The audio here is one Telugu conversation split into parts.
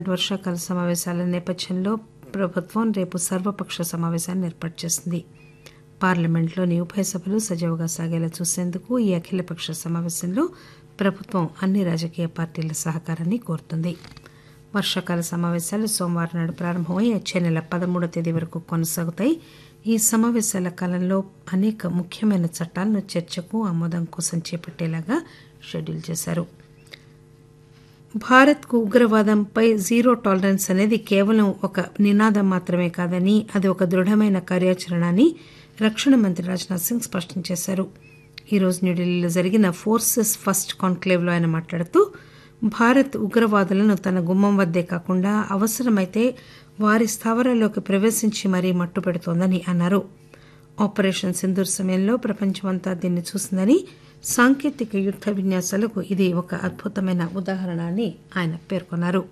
వర్షాకాల సమావేశాల నేపథ్యంలో ప్రభుత్వం రేపు సర్వపక్ష సమావేశాన్ని ఏర్పాటు చేసింది పార్లమెంట్లోని ఉభయ సభలు సజావుగా సాగేలా చూసేందుకు ఈ అఖిలపక్ష సమావేశంలో ప్రభుత్వం అన్ని రాజకీయ పార్టీల సహకారాన్ని కోరుతుంది వర్షాకాల సమావేశాలు సోమవారం నాడు ప్రారంభమై వచ్చే నెల పదమూడవ తేదీ వరకు కొనసాగుతాయి ఈ సమావేశాల కాలంలో అనేక ముఖ్యమైన చట్టాలను చర్చకు ఆమోదం కోసం చేపట్టేలాగా షెడ్యూల్ చేశారు భారత్కు ఉగ్రవాదంపై జీరో టాలరెన్స్ అనేది కేవలం ఒక నినాదం మాత్రమే కాదని అది ఒక దృఢమైన కార్యాచరణ అని రక్షణ మంత్రి రాజ్నాథ్ సింగ్ స్పష్టం చేశారు ఈరోజు న్యూఢిల్లీలో జరిగిన ఫోర్సెస్ ఫస్ట్ కాన్క్లేవ్లో ఆయన మాట్లాడుతూ భారత్ ఉగ్రవాదులను తన గుమ్మం వద్దే కాకుండా అవసరమైతే వారి స్థావరాల్లోకి ప్రవేశించి మరీ మట్టుపెడుతోందని అన్నారు ఆపరేషన్ సింధూర్ సమయంలో ప్రపంచమంతా దీన్ని చూసిందని సాంకేతిక యుద్ద విన్యాసాలకు ఇది ఒక అద్భుతమైన ఉదాహరణ అని ఆయన పేర్కొన్నారు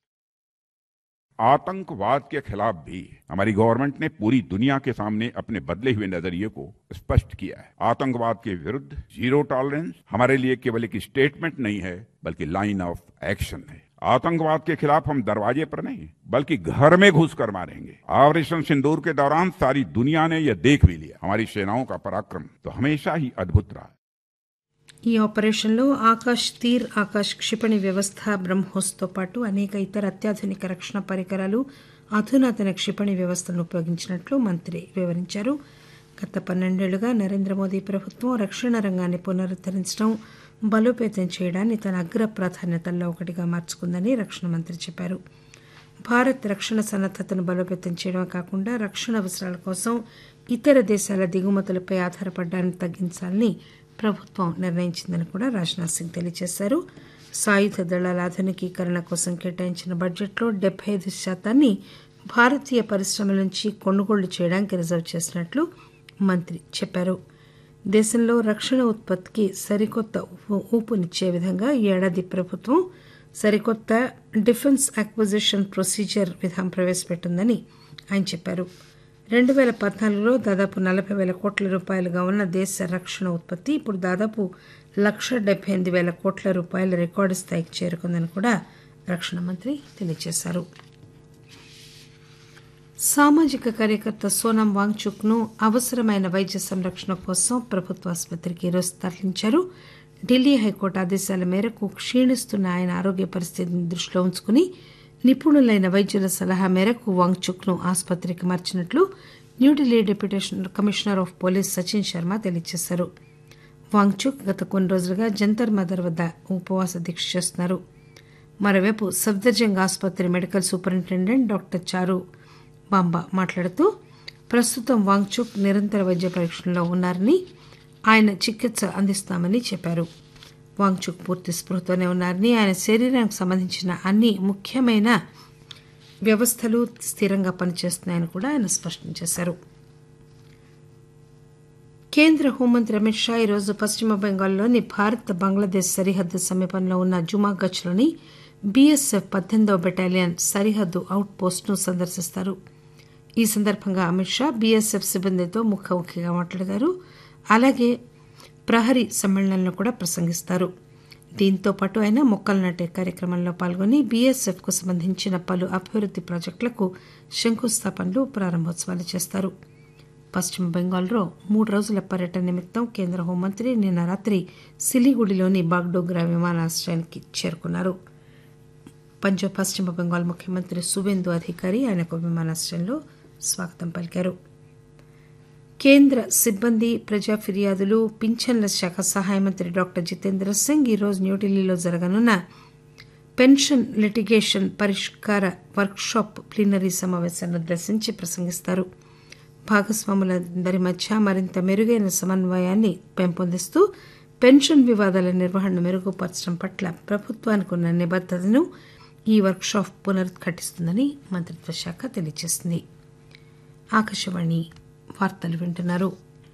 आतंकवाद के खिलाफ भी हमारी गवर्नमेंट ने पूरी दुनिया के सामने अपने बदले हुए नजरिए को स्पष्ट किया है आतंकवाद के विरुद्ध जीरो टॉलरेंस हमारे लिए केवल एक स्टेटमेंट नहीं है बल्कि लाइन ऑफ एक्शन है आतंकवाद के खिलाफ हम दरवाजे पर नहीं बल्कि घर में घुसकर मारेंगे ऑपरेशन सिंदूर के दौरान सारी दुनिया ने यह देख भी लिया हमारी सेनाओं का पराक्रम तो हमेशा ही अद्भुत रहा ఈ ఆపరేషన్లో ఆకాశ్ తీర్ ఆకాశ్ క్షిపణి వ్యవస్థ బ్రహ్మోస్తో పాటు అనేక ఇతర అత్యాధునిక రక్షణ పరికరాలు అధునాతన క్షిపణి వ్యవస్థలను ఉపయోగించినట్లు మంత్రి వివరించారు గత పన్నెండేళ్లుగా నరేంద్ర మోదీ ప్రభుత్వం రక్షణ రంగాన్ని పునరుద్దరించడం బలోపేతం చేయడాన్ని తన అగ్ర ప్రాధాన్యతల్లో ఒకటిగా మార్చుకుందని రక్షణ మంత్రి చెప్పారు భారత్ రక్షణ సన్నద్దతను బలోపేతం చేయడమే కాకుండా రక్షణ అవసరాల కోసం ఇతర దేశాల దిగుమతులపై ఆధారపడడాన్ని తగ్గించాలని ప్రభుత్వం నిర్ణయించిందని కూడా రాజ్నాథ్ సింగ్ తెలియజేశారు సాయుధ దళాల ఆధునికీకరణ కోసం కేటాయించిన బడ్జెట్లో డెబ్బై ఐదు శాతాన్ని భారతీయ పరిశ్రమల నుంచి కొనుగోళ్లు చేయడానికి రిజర్వ్ చేసినట్లు మంత్రి చెప్పారు దేశంలో రక్షణ ఉత్పత్తికి సరికొత్త ఊపునిచ్చే విధంగా ఈ ఏడాది ప్రభుత్వం సరికొత్త డిఫెన్స్ అక్విజిషన్ ప్రొసీజర్ విధానం ప్రవేశపెట్టిందని ఆయన చెప్పారు రెండు వేల పద్నాలుగులో దాదాపు నలభై వేల కోట్ల రూపాయలుగా ఉన్న దేశ రక్షణ ఉత్పత్తి ఇప్పుడు దాదాపు లక్ష డెబ్బై ఎనిమిది వేల కోట్ల రూపాయల రికార్డు స్థాయికి చేరుకుందని కూడా రక్షణ మంత్రి తెలియజేశారు సామాజిక కార్యకర్త సోనం వాంగ్చుక్ ను అవసరమైన వైద్య సంరక్షణ కోసం ప్రభుత్వ ఆసుపత్రికి ఈరోజు తరలించారు ఢిల్లీ హైకోర్టు ఆదేశాల మేరకు క్షీణిస్తున్న ఆయన ఆరోగ్య పరిస్థితిని దృష్టిలో ఉంచుకుని నిపుణులైన వైద్యుల సలహా మేరకు వాంగ్చుక్ ను ఆసుపత్రికి మార్చినట్లు New Delhi deputy commissioner of police Sachin Sharma తెలియజేశారు వాంగ్చుక్ గత కొన్ని రోజులుగా జంతర్ మదర్ వద్ద ఉపవాస దీక్ష చేస్తున్నారు మరోవైపు సఫ్దర్జంగ్ ఆసుపత్రి మెడికల్ సూపరింటెండెంట్ డాక్టర్ చారు బాంబా మాట్లాడుతూ ప్రస్తుతం వాంగ్చుక్ నిరంతర వైద్య పరీక్షల్లో ఉన్నారని ఆయన చికిత్స అందిస్తామని చెప్పారు వాంగ్చుక్ పూర్తి స్పృహతోనే ఉన్నారని ఆయన శరీరానికి సంబంధించిన అన్ని ముఖ్యమైన వ్యవస్థలు స్థిరంగా పనిచేస్తున్నాయని కూడా ఆయన స్పష్టం చేశారు కేంద్ర హోంమంత్రి అమిత్ షా ఈరోజు పశ్చిమ బెంగాల్లోని భారత్ బంగ్లాదేశ్ సరిహద్దు సమీపంలో ఉన్న జుమాగచ్లోని బీఎస్ఎఫ్ పద్దెనిమిదవ బెటాలియన్ సరిహద్దు అవుట్ పోస్టును సందర్శిస్తారు ఈ సందర్భంగా అమిత్ షా బీఎస్ఎఫ్ సిబ్బందితో ముఖాముఖిగా మాట్లాడతారు అలాగే ప్రహరీ సమ్మేళనంలో కూడా ప్రసంగిస్తారు దీంతో పాటు ఆయన మొక్కలు నాటే కార్యక్రమంలో పాల్గొని బీఎస్ఎఫ్ కు సంబంధించిన పలు అభివృద్ది ప్రాజెక్టులకు శంకుస్థాపనలు ప్రారంభోత్సవాలు చేస్తారు పశ్చిమ బెంగాల్లో మూడు రోజుల పర్యటన నిమిత్తం కేంద్ర హోంమంత్రి నిన్న రాత్రి సిలిగుడిలోని బాగ్డోగ్రా విమానాశ్రయానికి చేరుకున్నారు పంజాబ్ పశ్చిమ బెంగాల్ ముఖ్యమంత్రి సువేందు అధికారి ఆయనకు విమానాశ్రయంలో స్వాగతం పలికారు కేంద్ర సిబ్బంది ప్రజా ఫిర్యాదులు పింఛన్ల శాఖ సహాయ మంత్రి డాక్టర్ జితేంద్ర సింగ్ ఈరోజు న్యూఢిల్లీలో జరగనున్న పెన్షన్ లిటిగేషన్ పరిష్కార వర్క్షాప్ ప్లీనరీ సమావేశాన్ని ఉద్దేశించి ప్రసంగిస్తారు భాగస్వాములందరి మధ్య మరింత మెరుగైన సమన్వయాన్ని పెంపొందిస్తూ పెన్షన్ వివాదాల నిర్వహణను మెరుగుపరచడం పట్ల ప్రభుత్వానికి ఉన్న నిబద్దతను ఈ వర్క్షాప్ పునరుద్ఘాటిస్తుందని మంత్రిత్వ శాఖ తెలియజేసింది ఆకాశవాణి వార్తలు వింటున్నారు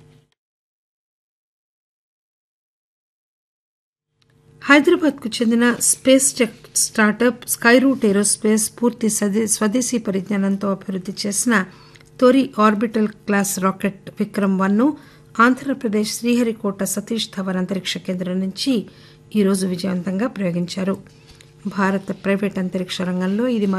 హైదరాబాద్కు చెందిన space tech startup Skyroot Aerospace పూర్తి స్వదేశీ పరిజ్ఞానంతో అభివృద్ది చేసిన తొలి orbital class rocket Vikram one ను ఆంధ్రప్రదేశ్ శ్రీహరికోట సతీష్ ధవన్ అంతరిక్ష కేంద్రం నుంచి ఈరోజు విజయవంతంగా ప్రయోగించారు భారత ప్రైవేట్ అంతరిక్ష రంగంలో ఇది